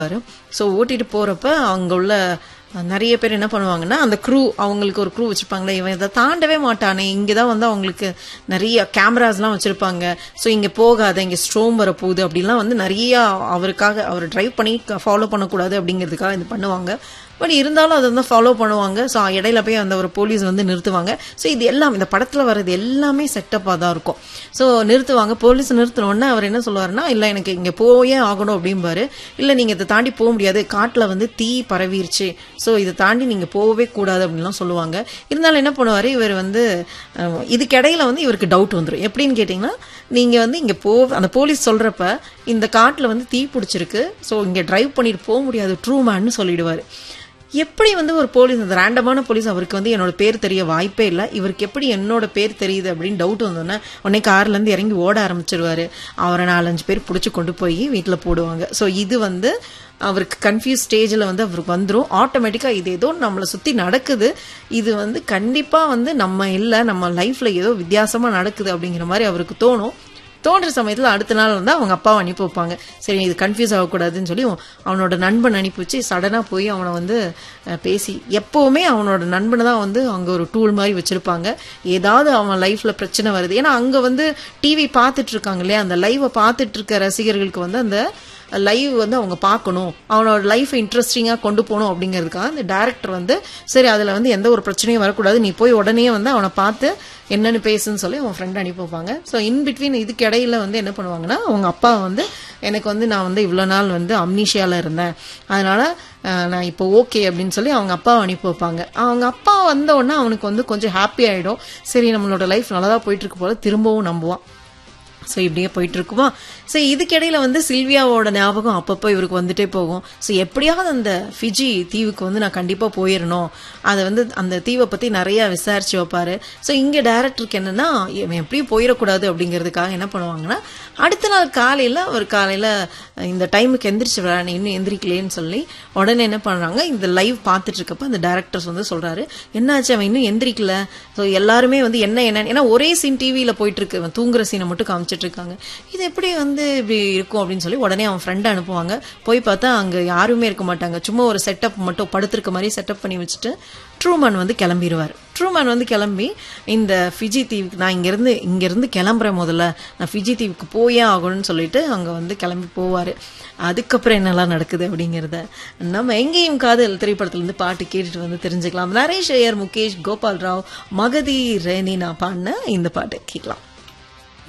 so ஓட்டிட்டு போறப்ப அங்க உள்ள அஹ், நிறைய பேர் என்ன பண்ணுவாங்கன்னா அந்த க்ரூ அவங்களுக்கு ஒரு க்ரூ வச்சிருப்பாங்களே இவன் இதை தாண்டவே மாட்டானே இங்கே தான் வந்து அவங்களுக்கு நிறைய கேமராஸ்லாம் வச்சிருப்பாங்க ஸோ இங்கே போகாத இங்கே ஸ்ட்ரோம் வர போகுது அப்படிலாம் வந்து நிறைய அவருக்காக அவர் டிரைவ் பண்ணி ஃபாலோ பண்ணக்கூடாது அப்படிங்கிறதுக்காக இது பண்ணுவாங்க பட் இருந்தாலும் அதை வந்து ஃபாலோ பண்ணுவாங்க ஸோ இடையில போய் அந்த ஒரு போலீஸ் வந்து நிறுத்துவாங்க ஸோ இது எல்லாம் இந்த படத்தில் வர்றது எல்லாமே செட்டப்பாக தான் இருக்கும் ஸோ நிறுத்துவாங்க போலீஸ் நிறுத்தினோடனே அவர் என்ன சொல்லுவாருன்னா இல்லை எனக்கு இங்கே போயே ஆகணும் அப்படிம்பாரு இல்லை நீங்கள் இதை தாண்டி போக முடியாது காட்டில் வந்து தீ பரவிருச்சு ஸோ இதை தாண்டி நீங்கள் போகவே கூடாது அப்படின்லாம் சொல்லுவாங்க இருந்தாலும் என்ன பண்ணுவார் இவர் வந்து அஹ், இதுக்கிடையில வந்து இவருக்கு டவுட் வந்துடும் எப்படின்னு கேட்டிங்கன்னா நீங்கள் வந்து இங்கே போ அந்த போலீஸ் சொல்கிறப்ப இந்த காட்டில் வந்து தீ பிடிச்சிருக்கு ஸோ இங்கே டிரைவ் பண்ணிட்டு போக முடியாது ட்ரூ மேன்னு சொல்லிடுவார் எப்படி வந்து ஒரு போலீஸ் அந்த ரேண்டமான போலீஸ் அவருக்கு வந்து என்னோட பேர் தெரிய வாய்ப்பே இல்லை இவருக்கு எப்படி என்னோட பேர் தெரியுது அப்படின்னு டவுட் வந்தோன்னே உடனே கார்ல இருந்து இறங்கி ஓட ஆரம்பிச்சிருவாரு அவரை நாலஞ்சு பேர் பிடிச்சி கொண்டு போய் வீட்டில் போடுவாங்க ஸோ இது வந்து அவருக்கு கன்ஃபியூஸ் ஸ்டேஜில் வந்து அவருக்கு வந்துடும் ஆட்டோமேட்டிக்காக இது ஏதோ நம்மளை சுற்றி நடக்குது இது வந்து கண்டிப்பாக வந்து நம்ம இல்லை நம்ம லைஃப்பில் ஏதோ வித்தியாசமாக நடக்குது அப்படிங்கிற மாதிரி அவருக்கு தோணும் தோன்ற சமயத்தில் அடுத்த நாள் வந்து அவங்க அப்பாவை அனுப்பி வைப்பாங்க சரி இது கன்ஃபியூஸ் ஆகக்கூடாதுன்னு சொல்லி அவனோட நண்பன் அனுப்பி வச்சு சடனாக போய் அவனை வந்து அஹ், பேசி எப்போவுமே அவனோட நண்பனை தான் வந்து அங்கே ஒரு டூல் மாதிரி வச்சுருப்பாங்க ஏதாவது அவன் லைஃப்பில் பிரச்சனை வருது ஏன்னா அங்கே வந்து டிவி பார்த்துட்டு இருக்காங்க இல்லையா அந்த லைவை பார்த்துட்டு இருக்க ரசிகர்களுக்கு வந்து அந்த லைவ் வந்து அவங்க பார்க்கணும் அவனோட லைஃப் இன்ட்ரெஸ்டிங்காக கொண்டு போகணும் அப்படிங்கிறதுக்காக அந்த டேரக்டர் வந்து சரி அதில் வந்து எந்த ஒரு பிரச்சனையும் வரக்கூடாது நீ போய் உடனே வந்து அவனை பார்த்து என்னன்னு பேசுன்னு சொல்லி அவன் ஃப்ரெண்ட் அனுப்பி வைப்பாங்க ஸோ இன் பிட்வீன் இதுக்கு இடையில வந்து என்ன பண்ணுவாங்கன்னா அவங்க அப்பா வந்து எனக்கு வந்து நான் வந்து இவ்வளோ நாள் வந்து அம்னீஷியால இருந்தேன் அதனால அஹ், நான் இப்போ ஓகே அப்படின்னு சொல்லி அவங்க அப்பாவை அனுப்பி வைப்பாங்க அவங்க அப்பா வந்த உடனே அவனுக்கு வந்து கொஞ்சம் ஹாப்பி ஆயிடும் சரி நம்மளோட லைஃப் நல்லா தான் போயிட்டு இருக்கு போல திரும்பவும் நம்புவான் ஸோ இப்படியே போயிட்டு இருக்குமா ஸோ இதுக்கிடையில வந்து சில்வியாவோட ஞாபகம் அப்பப்போ இவருக்கு வந்துட்டே போகும் ஸோ எப்படியாவது அந்த ஃபிஜி தீவுக்கு வந்து நான் கண்டிப்பாக போயிடணும் அதை வந்து அந்த தீவை பற்றி நிறையா விசாரிச்சு வைப்பாரு ஸோ இங்கே டேரக்டருக்கு என்னன்னா இவன் எப்படியும் போயிடக்கூடாது அப்படிங்கிறதுக்காக என்ன பண்ணுவாங்கன்னா அடுத்த நாள் காலையில் ஒரு காலையில் இந்த டைமுக்கு எந்திரிச்சு வர இன்னும் எந்திரிக்கலேன்னு சொல்லி உடனே என்ன பண்ணுறாங்க இந்த லைவ் பார்த்துட்டு இருக்கப்ப அந்த டேரக்டர்ஸ் வந்து சொல்கிறாரு என்னாச்சு அவன் இன்னும் எந்திரிக்கல ஸோ எல்லாருமே வந்து என்ன என்ன ஏன்னா ஒரே சீன் டிவியில் போயிட்டு இருக்கு அவன் தூங்குற சீனை மட்டும் காமிச்சிட்டு இருக்காங்க இது எப்படி வந்து இப்படி இருக்கும் அப்படின்னு சொல்லி உடனே அவன் ஃப்ரெண்டை அனுப்புவாங்க போய் பார்த்தா அங்கே யாருமே இருக்க மாட்டாங்க சும்மா ஒரு செட்டப் மட்டும் படுத்திருக்க மாதிரி செட்டப் பண்ணி வச்சுட்டு ட்ரூமேன் வந்து கிளம்பிடுவார் ட்ரூமேன் வந்து கிளம்பி இந்த ஃபிஜி தீவுக்கு நான் இங்கேருந்து இங்கேருந்து கிளம்புறேன் முதல்ல நான் ஃபிஜி தீவுக்கு போயே ஆகணும்னு சொல்லிட்டு அங்கே வந்து கிளம்பி போவார் அதுக்கப்புறம் என்னெல்லாம் நடக்குது அப்படிங்கிறத நம்ம எங்கேயும் காதல் திரைப்படத்துலேருந்து பாட்டு கேட்டுட்டு வந்து தெரிஞ்சுக்கலாம் நரேஷ் ஐயர் முகேஷ் கோபால் ராவ் மகதி ரேனினா பாடின இந்த பாட்டு கேட்கலாம்